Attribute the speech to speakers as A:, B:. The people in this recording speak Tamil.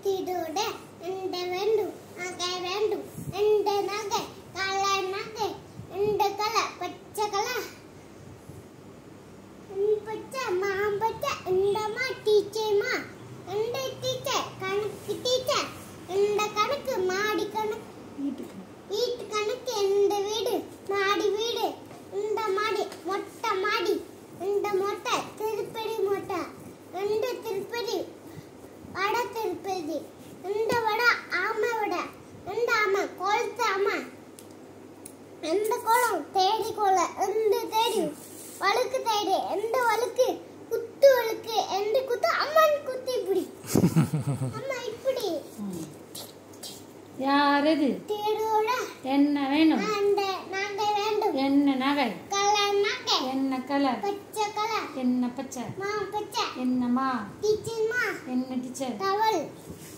A: திடோட எந்த வேண்டும் நகை வேண்டும் எந்த நகை கலர் நகை எந்த கலர் பச்சை கலர் பச்சை மாம்பச்சை இந்தமா டீச்சர்மா இந்த டீச்சர் கணக்கு டீச்சர் இந்த கணக்கு மாடி கணக்கு வீட்டு கணக்கு இந்த வீடு மாடி வீடு இந்த மாடி மொட்டை மாடி இந்த மொட்டை திருப்பதி மொட்டை இந்த திருப்பதி வட திருப்பதி இந்த வட ஆமை வட இந்த ஆமை குளத்து ஆமை எந்த குளம் தேடி குளம் எந்த தேடி வழுக்கு தேடி எந்த வழுக்கு குத்து வழுக்கு எந்த குத்து அம்மன் குத்து இப்படி அம்மா இப்படி
B: யாரது
A: தேடோட
B: என்ன வேணும்
A: அந்த நாங்க வேண்டும்
B: என்ன நகை
A: கலர் நகை
B: என்ன கலர்
A: பச்சை கலர்
B: என்ன பச்சை
A: மா பச்சை
B: என்னம்மா
A: டீச்சர்மா
B: என்ன டீச்சர்
A: டவல்